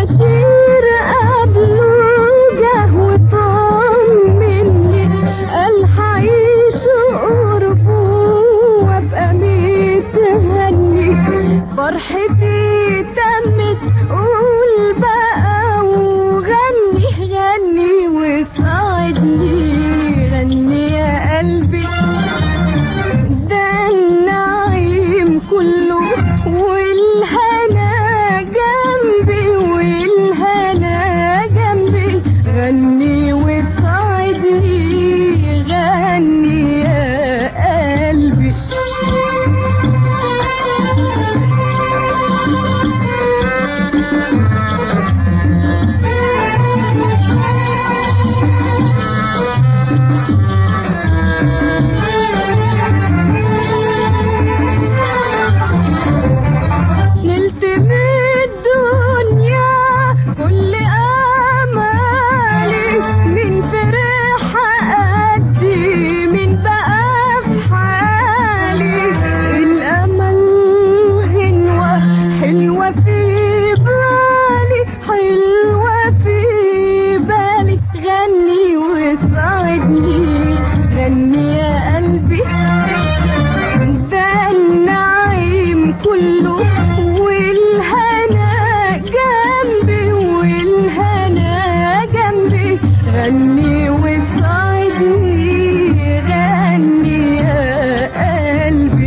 عشير قبله جه وطمني قال حعيش قربه وابقى متهني فرحتي تمت قول بقى وغني غني وساعدني غني يا قلبي ده النعيم كله والهنا جنبي والهنا جنبي غني وساعدني غني يا قلبي نلت من الدنيا كل امالي من فرح قدي من بقى في حالي الامل غنوه حلوه في بالي حلوه في بالي غني وساعدني غني يا قلبي ده النعيم كله والهنا جنبي والهنا جنبي غني وساعدني غني يا قلبي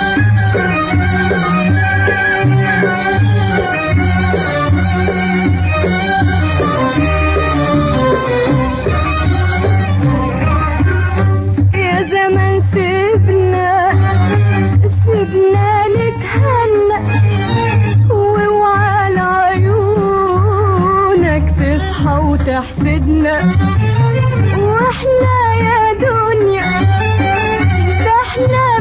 يا زمان سيبنا سيبنا نتهنى واوعى عيونك تصحى وتحسدنا واحنا يا دنيا ده احنا